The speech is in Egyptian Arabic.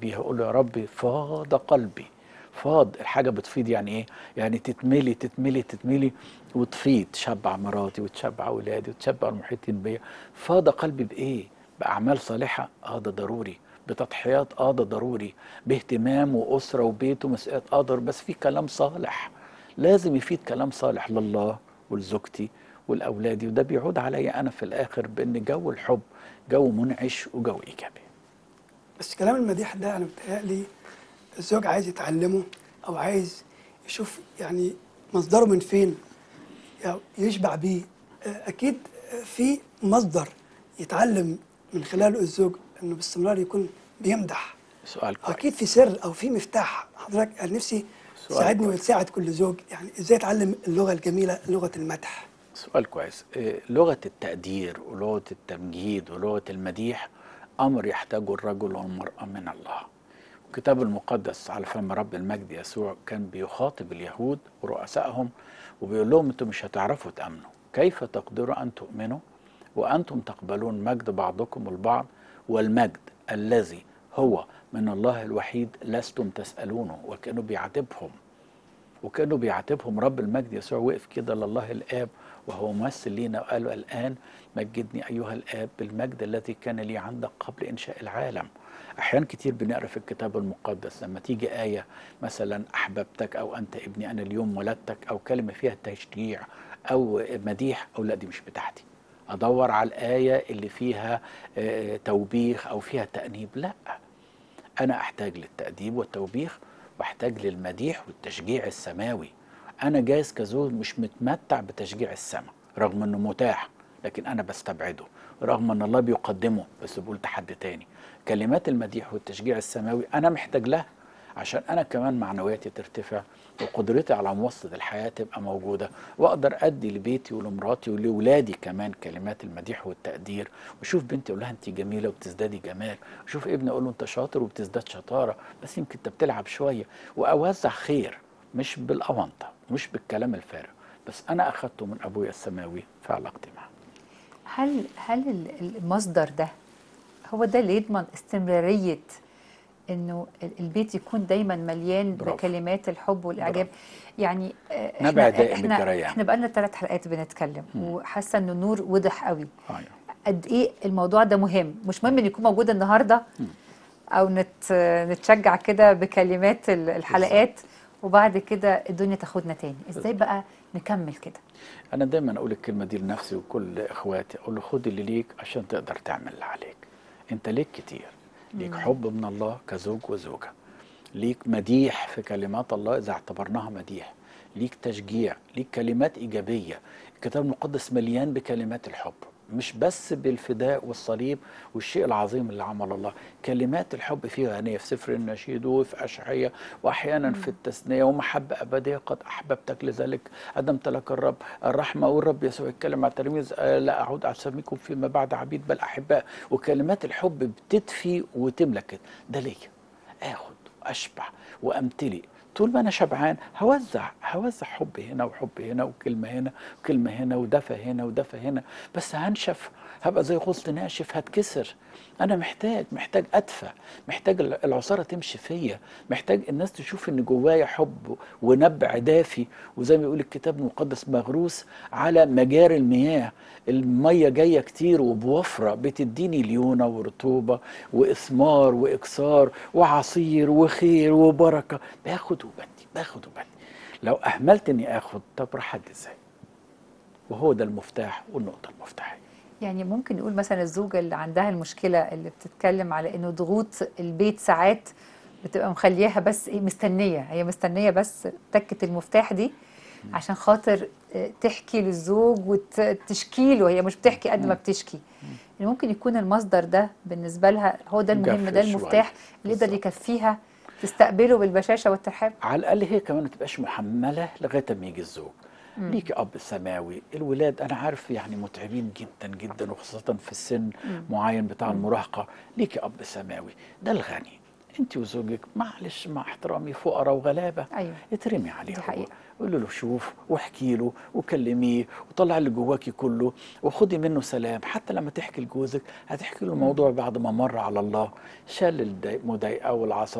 بيها قول له يا ربي فاض قلبي فاض الحاجة بتفيض يعني ايه يعني تتملي تتملي تتملي وتفيض تشبع مراتي وتشبع اولادي وتشبع المحيطين بيا فاض قلبي بايه باعمال صالحة اه ده ضروري بتضحيات اه ده ضروري باهتمام واسرة وبيت ومسؤوليات اه ضروري بس في كلام صالح لازم يفيد كلام صالح لله ولزوجتي ولاولادي وده بيعود عليا انا في الاخر بان جو الحب جو منعش وجو ايجابي بس كلام المديح ده انا متهيألي الزوج عايز يتعلمه او عايز يشوف يعني مصدره من فين يعني يشبع بيه آه، اكيد آه، في مصدر يتعلم من خلاله الزوج انه باستمرار يكون بيمدح سؤال كويس اكيد في سر او في مفتاح حضرتك يعني نفسي سؤال تساعدني كويس. وتساعد كل زوج يعني ازاي يتعلم اللغه الجميله لغه المدح سؤال كويس إيه، لغة التقدير ولغة التمجيد ولغة المديح أمر يحتاجه الرجل والمرأة من الله الكتاب المقدس على فم رب المجد يسوع كان بيخاطب اليهود ورؤسائهم وبيقول لهم انتم مش هتعرفوا تأمنوا كيف تقدروا أن تؤمنوا وأنتم تقبلون مجد بعضكم البعض والمجد الذي هو من الله الوحيد لستم تسألونه وكأنه بيعاتبهم وكانه بيعاتبهم رب المجد يسوع وقف كده لله الاب وهو ممثل لينا وقال له الان مجدني ايها الاب بالمجد الذي كان لي عندك قبل انشاء العالم احيان كتير بنقرا في الكتاب المقدس لما تيجي ايه مثلا احببتك او انت ابني انا اليوم ولدتك او كلمه فيها تشجيع او مديح او لا دي مش بتاعتي ادور على الايه اللي فيها آه، توبيخ او فيها تانيب لا أنا أحتاج للتأديب والتوبيخ وأحتاج للمديح والتشجيع السماوي أنا جايز كزوج مش متمتع بتشجيع السماء رغم أنه متاح لكن أنا بستبعده رغم أن الله بيقدمه بس بقول تحدي تاني كلمات المديح والتشجيع السماوي أنا محتاج لها عشان أنا كمان معنوياتي ترتفع وقدرتي على مواصلة الحياة تبقى موجودة وأقدر أدي لبيتي ولمراتي ولولادي كمان كلمات المديح والتقدير وشوف بنتي أقول لها أنت جميلة وبتزدادي جمال وشوف ابني أقول له أنت شاطر وبتزداد شطارة بس يمكن أنت بتلعب شوية وأوزع خير مش بالأونطة مش بالكلام الفارغ بس أنا أخدته من أبويا السماوي في علاقتي معه هل هل ال- المصدر ده هو ده اللي يضمن استمرارية انه ال- البيت يكون دايما مليان برافو. بكلمات الحب والاعجاب يعني آه، نبع احنا دائم احنا الجريان. احنا بقالنا ثلاث حلقات بنتكلم وحاسه انه النور وضح قوي أيوة. قد ايه الموضوع ده مهم مش مهم ان يكون موجود النهارده او نت نتشجع كده بكلمات ال- الحلقات وبعد كده الدنيا تاخدنا تاني ازاي بقى نكمل كده أنا دايما أقول الكلمة دي لنفسي وكل إخواتي أقول له خد اللي ليك عشان تقدر تعمل اللي عليك أنت ليك كتير ليك حب من الله كزوج وزوجة ليك مديح في كلمات الله إذا اعتبرناها مديح ليك تشجيع ليك كلمات إيجابية الكتاب المقدس مليان بكلمات الحب مش بس بالفداء والصليب والشيء العظيم اللي عمل الله كلمات الحب فيها غنية في سفر النشيد وفي أشعية وأحيانا في التثنية ومحبة أبدية قد أحببتك لذلك قدمت لك الرب الرحمة والرب يسوع يتكلم مع التلاميذ آه، لا أعود أسميكم فيما بعد عبيد بل أحباء وكلمات الحب بتدفي وتملك كده. ده ليا آخد وأشبع وأمتلئ طول ما أنا شبعان هوزع هوزع حب هنا وحب هنا وكلمة هنا وكلمة هنا ودفى هنا ودفى هنا بس هنشف هبقى زي غصن ناشف هتكسر أنا محتاج محتاج أدفى محتاج العصارة تمشي فيا محتاج الناس تشوف إن جوايا حب ونبع دافي وزي ما يقول الكتاب المقدس مغروس على مجاري المياه المية جاية كتير وبوفرة بتديني ليونة ورطوبة وإثمار وإكسار وعصير وخير وبركة باخد وبدي باخد وبدي لو أهملت إني آخد طب راح أدي إزاي وهو ده المفتاح والنقطة المفتاحية يعني ممكن نقول مثلا الزوجة اللي عندها المشكلة اللي بتتكلم على انه ضغوط البيت ساعات بتبقى مخلياها بس ايه مستنية هي مستنية بس تكة المفتاح دي عشان خاطر آه، تحكي للزوج وتشكي له هي مش بتحكي قد ما بتشكي يعني ممكن يكون المصدر ده بالنسبة لها هو ده المهم ده مجفف شوية. المفتاح اللي يقدر بالظبط. يكفيها تستقبله بالبشاشة والترحاب على الاقل هي كمان ما تبقاش محمله لغايه ما يجي الزوج ليكي اب سماوي الولاد انا عارف يعني متعبين جدا جدا وخاصه في السن معين بتاع المراهقه ليكي اب سماوي ده الغني انت وزوجك معلش مع احترامي فقراء وغلابه أيوة. اترمي عليه دي هو. حقيقة. قولي له شوف واحكي له وكلميه وطلع اللي جواكي كله وخدي منه سلام حتى لما تحكي لجوزك هتحكي له الموضوع بعد ما مر على الله شال المضايقه والعصبيه